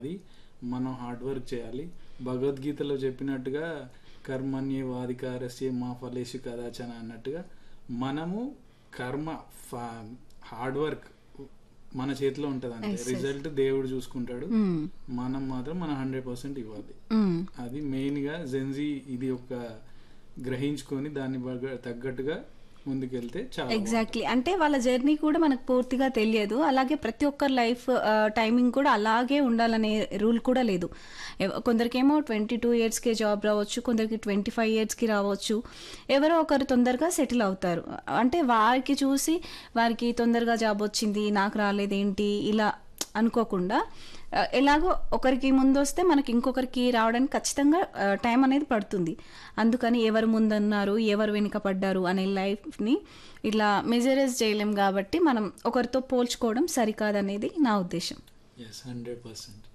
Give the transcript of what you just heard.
అది మనం hard work చేయాలి భగవద్గీతలో చెప్పినట్టుగా కర్మణ్య వాధికారస్య మా ఫలేషు కదాచన అన్నట్టుగా మనము కర్మ హార్డ్ వర్క్ మన చేతిలో ఉంటుంది అంతే Yes, yes. రిజల్ట్ దేవుడు చూసుకుంటాడు మ్మ్. మనం మాత్రం మన హండ్రెడ్ పర్సెంట్ ఇవ్వాలి మ్మ్. అది మెయిన్గా జెన్జీ ఇది ఒక గ్రహించుకొని దాన్ని బగ- తగ్గట్టుగా ముందుకెళ్తే చాలా ఎగ్జాక్ట్లీ అంటే వాళ్ళ జర్నీ కూడా మనకు పూర్తిగా తెలియదు అలాగే ప్రతి ఒక్కరి లైఫ్ టైమింగ్ కూడా అలాగే ఉండాలనే రూల్ కూడా లేదు ఎవ- కొందరికేమో ట్వంటీ టూ ఇయర్స్కే జాబ్ రావచ్చు కొందరికి ట్వంటీ ఫైవ్ ఇయర్స్కి రావచ్చు ఎవరో ఒకరు తొందరగా సెటిల్ అవుతారు అంటే వారికి చూసి వారికి తొందరగా జాబ్ వచ్చింది నాకు రాలేదేంటి ఇలా అనుకోకుండా ఆ, ఎలాగో ఒకరికి ముందు వస్తే మనకి ఇంకొకరికి రావడానికి ఖచ్చితంగా టైం అనేది పడుతుంది అందుకని ఎవరు ముందన్నారు ఎవరు వెనుక పడ్డారు అనే లైఫ్ని ఇట్లా మెజరైజ్ చేయలేం కాబట్టి మనం ఒకరితో పోల్చుకోవడం సరికాదనేది నా ఉద్దేశం ఎస్ హండ్రెడ్ పర్సెంట్